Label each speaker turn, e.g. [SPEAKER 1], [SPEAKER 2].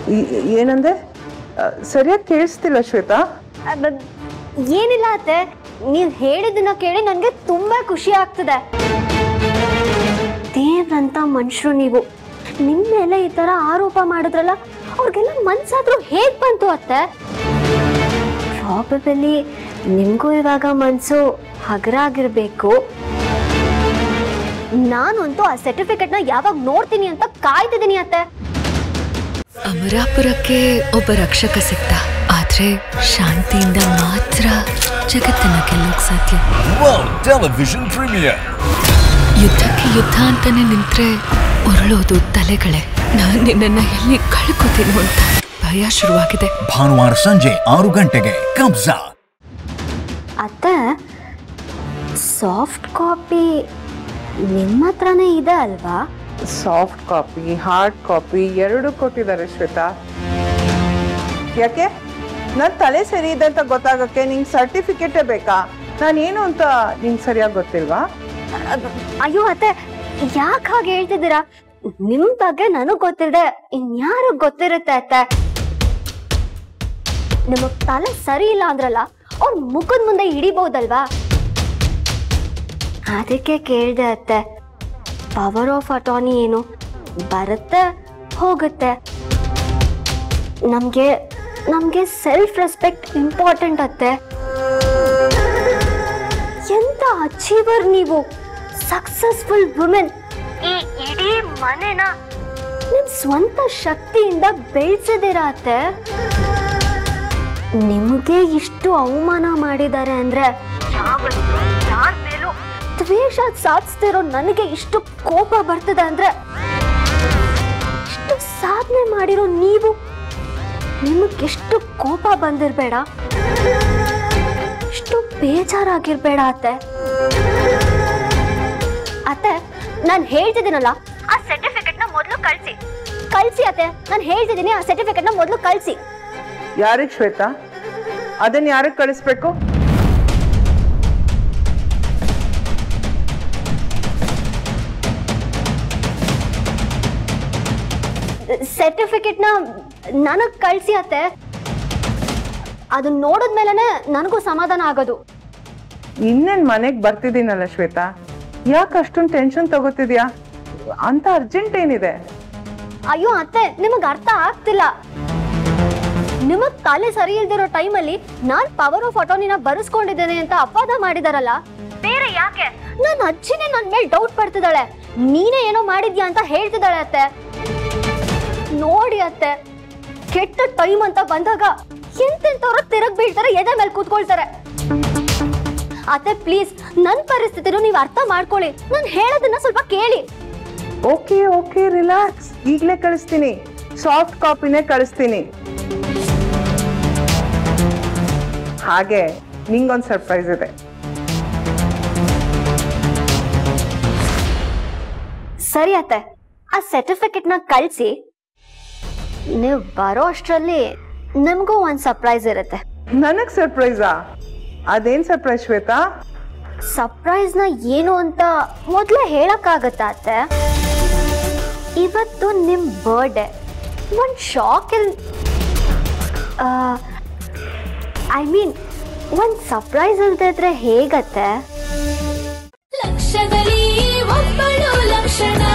[SPEAKER 1] ಈ- ಏನಂದೆ ಸರಿಯಾಗಿ ಕೇಳಿಸ್ತಿಲ್ಲ ಶ್ವೇತಾ
[SPEAKER 2] ಅಬ್ಬ, ಏನಿಲ್ಲ ಅತ್ತೆ ನೀವು ಹೇಳಿದ್ದನ್ನ ಕೇಳಿ ನನಗೆ ತುಂಬಾ ಖುಷಿ ಆಗ್ತದೆ ದೇವ್ರಂತ ಮನುಷ್ಯರು ನೀವು ನಿಮ್ಮ ಮೇಲೆ ಈ ತರ ಆರೋಪ ಮಾಡಿದ್ರಲ್ಲ ಅವ್ರಿಗೆಲ್ಲ ಮನ್ಸಾದ್ರೂ ಹೇಗ್ ಬಂತು ಅತ್ತೆ ಪ್ರಾಬಬಲಿ ನಿಮ್ಗೂ ಇವಾಗ ಮನ್ಸು ಹಗರ ಆಗಿರ್ಬೇಕು ನಾನಂತೂ ಆ ಸರ್ಟಿಫಿಕೇಟ್ನ ಯಾವಾಗ ನೋಡ್ತೀನಿ ಅಂತ ಕಾಯ್ತಿದ್ದೀನಿ ಅತ್ತೆ
[SPEAKER 3] ಅಮರಾಪುರಕ್ಕೆ ಒಬ್ಬ ರಕ್ಷಕ ಸಿಕ್ತ ಆದ್ರೆ ಶಾಂತಿಯಿಂದ ಮಾತ್ರ ಜಗತ್ತನ್ನ ಗೆಲ್ಲೋಕ್ ಸಾಧ್ಯ
[SPEAKER 4] World Television Premiere.
[SPEAKER 3] ಯುದ್ಧಕ್ಕೆ ಯುದ್ಧ ಅಂತಾನೆ ನಿಂತ್ರೆ ಉರುಳೋದು ತಲೆಗಳೇ ನಾನ್ ನಿನ್ನನ್ನ ಎಲ್ಲಿ ಕಳ್ಕೊತೀನೋ ಅಂತ ಭಯ ಶುರುವಾಗಿದೆ
[SPEAKER 4] ಭಾನುವಾರ ಸಂಜೆ ಆರು ಗಂಟೆಗೆ ಕಬ್ಜಾ
[SPEAKER 2] ಅತ್ತೆ ಸಾಫ್ಟ್ ಕಾಪಿ ನಿಮ್ಮ ಹತ್ರನೇ ಇದೆ ಅಲ್ವಾ
[SPEAKER 1] ಸಾಫ್ಟ್ ಕಾಪಿ ಹಾರ್ಡ್ ಕಾಪಿ ಎರಡು ಕೊಟ್ಟಿದ್ದಾರೆ ಶ್ವೇತಾ ಯಾಕೆ ನನ್ನ ತಲೆ ಸರಿ ಇದೆ ಅಂತ ಗೊತ್ತಾಗಕ್ಕೆ ನಿಂಗೆ ಸರ್ಟಿಫಿಕೇಟೇ ಬೇಕಾ ನಾನೇನು ಅಂತ ನಿಂಗೆ ಸರಿಯಾಗಿ ಗೊತ್ತಿಲ್ವಾ
[SPEAKER 2] ಅಬ್ಬ, ಅಯ್ಯೋ ಅತ್ತೆ ಯಾಕೆ ಹಾಗೆ ಹೇಳ್ತಿದ್ದೀರಾ ನಿಮ್ ಬಗ್ಗೆ ನನಗ್ ಗೊತ್ತಿದೆ ಇನ್ಯಾರು ಗೊತ್ತಿರುತ್ತೆ ಅತ್ತೆ ನಿಮಗ್ ತಲೆ ಸರಿ ಇಲ್ಲ ಅಂದ್ರಲ್ಲ ಅವ್ರ ಮುಖದ ಮುಂದೆ ಹಿಡಿಬಹುದಲ್ವಾ ಅದಕ್ಕೆ ಕೇಳ್ದೆ ಅತ್ತೆ ಪವರ್ ಆಫ್ ಅಟಾರ್ನಿ ಏನು ಬರುತ್ತೆ ಹೋಗುತ್ತೆ ನಮ್ಗೆ ನಮ್ಗೆ ಸೆಲ್ಫ್ ರೆಸ್ಪೆಕ್ಟ್ ಇಂಪಾರ್ಟೆಂಟ್ ಅತ್ತೆ ಎಂತ ಅಚೀವರ್ ನೀವು ಸಕ್ಸಸ್ಫುಲ್ ವುಮೆನ್ ಈ ಇಡೀ ಮನೆನ ನಿಮ್ ಸ್ವಂತ ಶಕ್ತಿಯಿಂದ ಬೆಳೆಸದಿರತ್ತೆ ನಿಮಗೆ ಇಷ್ಟು ಅವಮಾನ ಮಾಡಿದ್ದಾರೆ ಅಂದ್ರೆ ಯಾರ್ ಮೇಲೂ ದ್ವೇಷ ಸಾಧಿಸ್ತಿರೋ ನನಗೆ ಇಷ್ಟು ಕೋಪ ಬರ್ತದೆ ಅಂದ್ರೆ ಇಷ್ಟು ಸಾಧನೆ ಮಾಡಿರೋ ನೀವು ನಿಮಗೆಷ್ಟು ಕೋಪ ಬಂದಿರ್ಬೇಡ ಇಷ್ಟು ಬೇಜಾರಾಗಿರ್ಬೇಡ ಅತ್ತೆ ಅತ್ತೆ ನಾನು ಹೇಳ್ತಿದ್ದೀನಲ್ಲ ಆ ಸರ್ಟಿಫಿಕೇಟ್ ನ ಮೊದಲು ಕಳ್ಸಿ ಕಳ್ಸಿ ಅತ್ತೆ ನಾನು ಹೇಳ್ತಿದ್ದೀನಿ ಆ ಸರ್ಟಿಫಿಕೇಟ್ ನ ಮೊದಲು ಕಳ್ಸಿ
[SPEAKER 1] ಯಾರಿಗೆ ಶ್ವೇತಾ ಅದನ್ನ ಯಾರಿಗೆ ಕಳಿಸ್ಬೇಕು
[SPEAKER 2] ಸರ್ಟಿಫಿಕೇಟ್ ನ ನನಗ್ ಕಳ್ಸಿ ಅತ್ತೆ ಅದನ್ನ ನೋಡಿದ್ಮೇಲೆ ನನಗೂ ಸಮಾಧಾನ ಆಗೋದು
[SPEAKER 1] ಇನ್ನೇನ್ ಮನೆಗೆ ಬರ್ತಿದ್ದೀನಲ್ಲ ಶ್ವೇತಾ ಯಾಕೆ ಅಷ್ಟೊಂದು ಟೆನ್ಷನ್ ತಗೋತಿದ್ಯಾ ಅಂತ ಅರ್ಜೆಂಟ್ ಏನಿದೆ
[SPEAKER 2] ಅಯ್ಯೋ ಅತ್ತೆ ನಿಮಗ್ ಅರ್ಥ ಆಗ್ತಿಲ್ಲ ನಿಮಗ್ ತಲೆ ಸರಿ ಇಲ್ದಿರೋ ಟೈಮಲ್ಲಿ ನಾನ್ ಪವರ್ ಆಫ್ ಅಟಾರ್ನಿನ ಬರೆಸ್ಕೊಂಡಿದ್ದೇನೆ ಅಂತ ಅಪವಾದ ಮಾಡಿದಾರಲ್ಲ ಬೇರೆ ಯಾಕೆ ನನ್ನ ಅಜ್ಜಿನೇ ನನ್ ಮೇಲೆ ಡೌಟ್ ಪಡ್ತಿದ್ದಾಳೆ ನೀನೇ ಏನೋ ಮಾಡಿದ್ಯಾ ಅಂತ ಹೇಳ್ತಿದ್ದಾಳೆ ಅತ್ತೆ ನೋಡಿ ಅತ್ತೆ ಕೆಟ್ಟ ಟೈಮ್ ಅಂತ ಬಂದಾಗ ಎಂತೆಂತವ್ರ ತಿರುಗ್ ಬೀಳ್ತಾರೆ ಎದೆ ಮೇಲೆ ಕೂತ್ಕೊಳ್ತಾರೆ ಅತ್ತೆ ಪ್ಲೀಸ್ ನನ್ ಪರಿಸ್ಥಿತಿನೂ ನೀವು ಅರ್ಥ ಮಾಡ್ಕೊಳ್ಳಿ ನಾನು ಹೇಳೋದನ್ನ ಸ್ವಲ್ಪ ಕೇಳಿ
[SPEAKER 1] ಓಕೆ ಓಕೆ ರಿಲ್ಯಾಕ್ಸ್ ಈಗಲೇ ಕಳಿಸ್ತೀನಿ ಸಾಫ್ಟ್ ಕಾಪಿನೇ ಕಳಿಸ್ತೀನಿ ಹಾಗೆ ನಿಂಗೊಂದು ಸರ್ಪ್ರೈಸ್ ಇದೆ
[SPEAKER 2] ಸರಿ ಅತ್ತೆ ಆ ಸರ್ಟಿಫಿಕೇಟ್ ನ ಕಳ್ಸಿ ನೀವು ಬರೋ ಅಷ್ಟರಲ್ಲಿ ನಿಮ್ಗೂ ಒಂದ್ ಸರ್ಪ್ರೈಸ್ ಇರುತ್ತೆ
[SPEAKER 1] ನನಗ್ ಸರ್ಪ್ರೈಸಾ ಅದೇನ್ ಸರ್ಪ್ರೈಸ್ ಶ್ವೇತಾ
[SPEAKER 2] ಸರ್ಪ್ರೈಸ್ ನ ಏನು ಅಂತ ಮೊದ್ಲೇ ಹೇಳಕ್ಕಾಗತ್ತಾ ಅತ್ತೆ ಇವತ್ತು ನಿಮ್ ಬರ್ಡೇ ಒಂದ್ ಶಾಕ್ ಇಲ್ ಐ ಮೀನ್ ಒಂದ್ ಸರ್ಪ್ರೈಸ್ ಇಲ್ದೇ ಇದ್ರೆ ಹೇಗತ್ತೆ
[SPEAKER 5] ಲಕ್ಷದಲ್ಲಿ ಒಬ್ಬಳು ಲಕ್ಷಣ